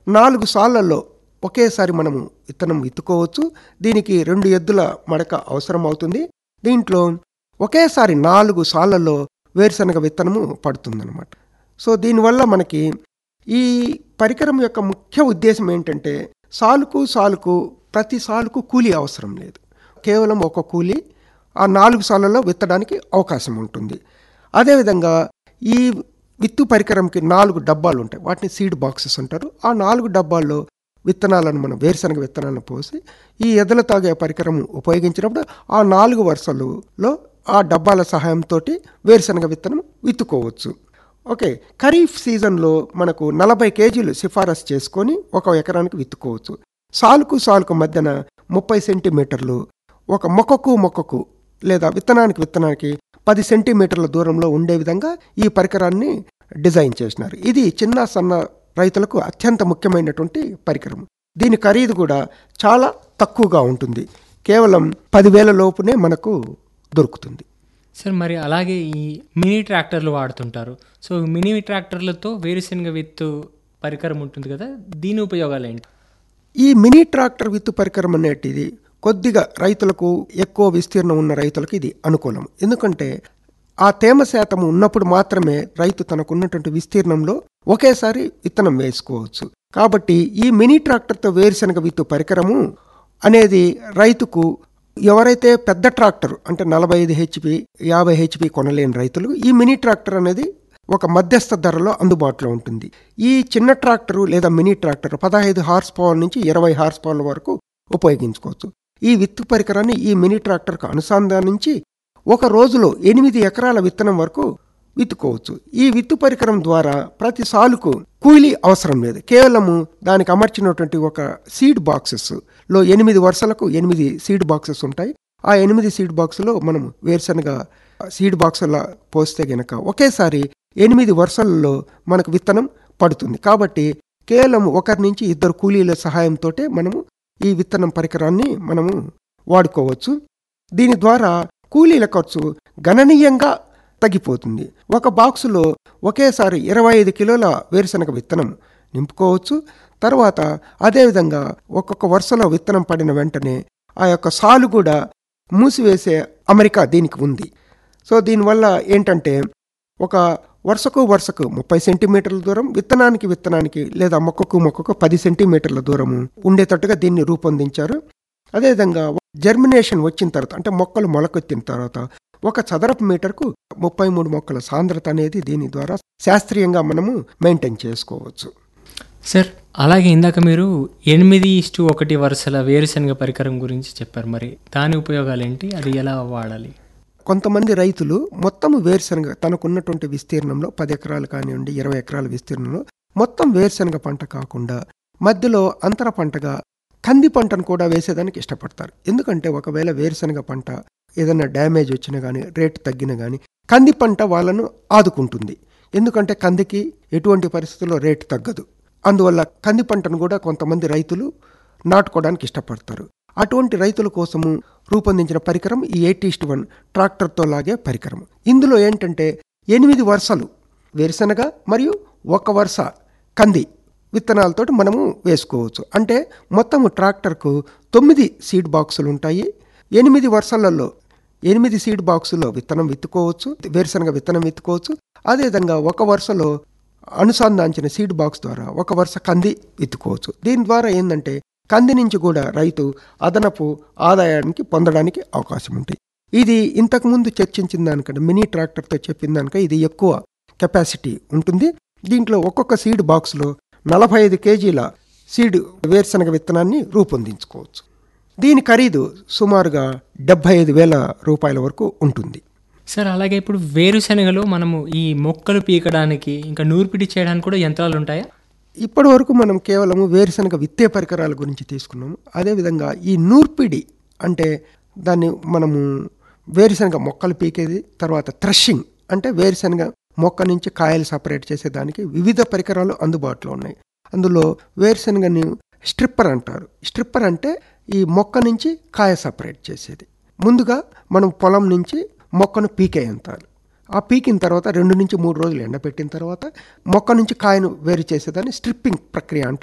నాలుగు సార్లలో ఒకేసారి మనము విత్తనం విత్తుకోవచ్చు దీనికి రెండు ఎద్దుల మడక అవసరం అవుతుంది దీంట్లో ఒకేసారి నాలుగు సార్లలో వేరుశనగ విత్తనము పడుతుందన్నమాట సో దీనివల్ల మనకి ఈ పరికరం యొక్క ముఖ్య ఉద్దేశం ఏంటంటే సాలుకు సాలుకు ప్రతి సాలుకు కూలీ అవసరం లేదు కేవలం ఒక కూలీ ఆ నాలుగు సార్లలో విత్తడానికి అవకాశం ఉంటుంది అదేవిధంగా ఈ విత్తు పరికరంకి నాలుగు డబ్బాలు ఉంటాయి వాటిని సీడ్ బాక్సెస్ అంటారు ఆ నాలుగు డబ్బాల్లో విత్తనాలను మనం వేరుశనగ విత్తనాలను పోసి ఈ ఎదల తాగే పరికరం ఉపయోగించినప్పుడు ఆ నాలుగు వరుసలలో ఆ డబ్బాల సహాయంతో వేరుశనగ విత్తనం విత్తుకోవచ్చు ఓకే ఖరీఫ్ సీజన్లో మనకు నలభై కేజీలు సిఫారసు చేసుకొని ఒక ఎకరానికి విత్తుకోవచ్చు సాలుకు సాలుకు మధ్యన ముప్పై సెంటీమీటర్లు ఒక మొక్కకు మొక్కకు లేదా విత్తనానికి విత్తనానికి పది సెంటీమీటర్ల దూరంలో ఉండే విధంగా ఈ పరికరాన్ని డిజైన్ చేసినారు ఇది చిన్న సన్న రైతులకు అత్యంత ముఖ్యమైనటువంటి పరికరం దీని ఖరీదు కూడా చాలా తక్కువగా ఉంటుంది కేవలం పదివేల లోపునే మనకు దొరుకుతుంది సార్ మరి అలాగే ఈ మినీ ట్రాక్టర్లు వాడుతుంటారు సో మినీ ట్రాక్టర్లతో వేరుశనగ విత్తు పరికరం ఉంటుంది కదా దీని ఉపయోగాలు ఏంటి ఈ మినీ ట్రాక్టర్ విత్తు పరికరం అనేటిది కొద్దిగా రైతులకు ఎక్కువ విస్తీర్ణం ఉన్న రైతులకు ఇది అనుకూలం ఎందుకంటే ఆ తేమ శాతం ఉన్నప్పుడు మాత్రమే రైతు తనకున్నటువంటి విస్తీర్ణంలో ఒకేసారి విత్తనం వేసుకోవచ్చు కాబట్టి ఈ మినీ ట్రాక్టర్తో వేరుశనగ విత్తు పరికరము అనేది రైతుకు ఎవరైతే పెద్ద ట్రాక్టర్ అంటే నలభై ఐదు హెచ్పి యాభై హెచ్పి కొనలేని రైతులు ఈ మినీ ట్రాక్టర్ అనేది ఒక మధ్యస్థ ధరలో అందుబాటులో ఉంటుంది ఈ చిన్న ట్రాక్టరు లేదా మినీ ట్రాక్టర్ పదహైదు హార్స్ పవర్ నుంచి ఇరవై హార్స్ పవర్ వరకు ఉపయోగించుకోవచ్చు ఈ విత్తు పరికరాన్ని ఈ మినీ ట్రాక్టర్కు అనుసంధానించి ఒక రోజులో ఎనిమిది ఎకరాల విత్తనం వరకు విత్తుకోవచ్చు ఈ విత్తు పరికరం ద్వారా ప్రతి సాలుకు కూలీ అవసరం లేదు కేవలము దానికి అమర్చినటువంటి ఒక సీడ్ బాక్సెస్ లో ఎనిమిది వరుసలకు ఎనిమిది సీడ్ బాక్సెస్ ఉంటాయి ఆ ఎనిమిది సీడ్ బాక్సులో మనం వేరుశనగ సీడ్ బాక్సుల పోస్తే గనక ఒకేసారి ఎనిమిది వరుసలలో మనకు విత్తనం పడుతుంది కాబట్టి కేవలం ఒకరి నుంచి ఇద్దరు కూలీల సహాయంతో మనము ఈ విత్తనం పరికరాన్ని మనము వాడుకోవచ్చు దీని ద్వారా కూలీల ఖర్చు గణనీయంగా తగ్గిపోతుంది ఒక బాక్సులో ఒకేసారి ఇరవై ఐదు కిలోల వేరుశనగ విత్తనం నింపుకోవచ్చు తర్వాత అదేవిధంగా ఒక్కొక్క వరుసలో విత్తనం పడిన వెంటనే ఆ యొక్క సాలు కూడా మూసివేసే అమెరికా దీనికి ఉంది సో దీనివల్ల ఏంటంటే ఒక వరుసకు వరుసకు ముప్పై సెంటీమీటర్ల దూరం విత్తనానికి విత్తనానికి లేదా మొక్కకు మొక్కకు పది సెంటీమీటర్ల దూరము ఉండేటట్టుగా దీన్ని రూపొందించారు అదేవిధంగా జర్మినేషన్ వచ్చిన తర్వాత అంటే మొక్కలు మొలకెత్తిన తర్వాత ఒక చదరపు మీటర్కు ముప్పై మూడు మొక్కల సాంద్రత అనేది దీని ద్వారా శాస్త్రీయంగా మనము మెయింటైన్ చేసుకోవచ్చు సార్ అలాగే ఇందాక మీరు ఎనిమిది ఇస్టు ఒకటి వరుసల వేరుశనగ పరికరం గురించి చెప్పారు మరి దాని ఉపయోగాలు ఏంటి అది ఎలా వాడాలి కొంతమంది రైతులు మొత్తం వేరుశనగ తనకున్నటువంటి విస్తీర్ణంలో పది ఎకరాలు కానివ్వండి ఇరవై ఎకరాల విస్తీర్ణంలో మొత్తం వేరుశనగ పంట కాకుండా మధ్యలో అంతర పంటగా కంది పంటను కూడా వేసేదానికి ఇష్టపడతారు ఎందుకంటే ఒకవేళ వేరుశనగ పంట ఏదైనా డ్యామేజ్ వచ్చినా కానీ రేటు తగ్గినా కానీ కంది పంట వాళ్ళను ఆదుకుంటుంది ఎందుకంటే కందికి ఎటువంటి పరిస్థితుల్లో రేటు తగ్గదు అందువల్ల కంది పంటను కూడా కొంతమంది రైతులు నాటుకోవడానికి ఇష్టపడతారు అటువంటి రైతుల కోసము రూపొందించిన పరికరం ఈ ఎయిటీస్ట్ వన్ ట్రాక్టర్తో లాగే పరికరం ఇందులో ఏంటంటే ఎనిమిది వరుసలు వేరుశనగ మరియు ఒక వరుస కంది విత్తనాలతోటి మనము వేసుకోవచ్చు అంటే మొత్తం ట్రాక్టర్కు తొమ్మిది సీడ్ బాక్సులు ఉంటాయి ఎనిమిది వరుసలలో ఎనిమిది సీడ్ బాక్సులో విత్తనం విత్తుకోవచ్చు వేరుశనగ విత్తనం విత్తుకోవచ్చు అదేవిధంగా ఒక వరుసలో అనుసంధానించిన సీడ్ బాక్స్ ద్వారా ఒక వరుస కంది విత్తుకోవచ్చు దీని ద్వారా ఏంటంటే కంది నుంచి కూడా రైతు అదనపు ఆదాయానికి పొందడానికి అవకాశం ఉంటుంది ఇది ఇంతకుముందు చర్చించిన దానికంటే మినీ ట్రాక్టర్తో చెప్పిన దానిక ఇది ఎక్కువ కెపాసిటీ ఉంటుంది దీంట్లో ఒక్కొక్క సీడ్ బాక్స్లో నలభై ఐదు కేజీల సీడ్ వేరుశనగ విత్తనాన్ని రూపొందించుకోవచ్చు దీని ఖరీదు సుమారుగా డెబ్బై ఐదు వేల రూపాయల వరకు ఉంటుంది సార్ అలాగే ఇప్పుడు వేరుశనగలో మనము ఈ మొక్కలు పీకడానికి ఇంకా నూర్పిడి చేయడానికి కూడా యంత్రాలు ఉంటాయా ఇప్పటి వరకు మనం కేవలం వేరుశనగ విత్తే పరికరాల గురించి తీసుకున్నాము అదేవిధంగా ఈ నూర్పిడి అంటే దాన్ని మనము వేరుశనగ మొక్కలు పీకేది తర్వాత థ్రషింగ్ అంటే వేరుశనగ మొక్క నుంచి కాయలు సపరేట్ చేసేదానికి వివిధ పరికరాలు అందుబాటులో ఉన్నాయి అందులో వేరుశనగని స్ట్రిప్పర్ అంటారు స్ట్రిప్పర్ అంటే ఈ మొక్క నుంచి కాయ సపరేట్ చేసేది ముందుగా మనం పొలం నుంచి మొక్కను పీకేయంతారు ఆ పీకిన తర్వాత రెండు నుంచి మూడు రోజులు ఎండబెట్టిన తర్వాత మొక్క నుంచి కాయను వేరు చేసేదాన్ని స్ట్రిప్పింగ్ ప్రక్రియ అంటారు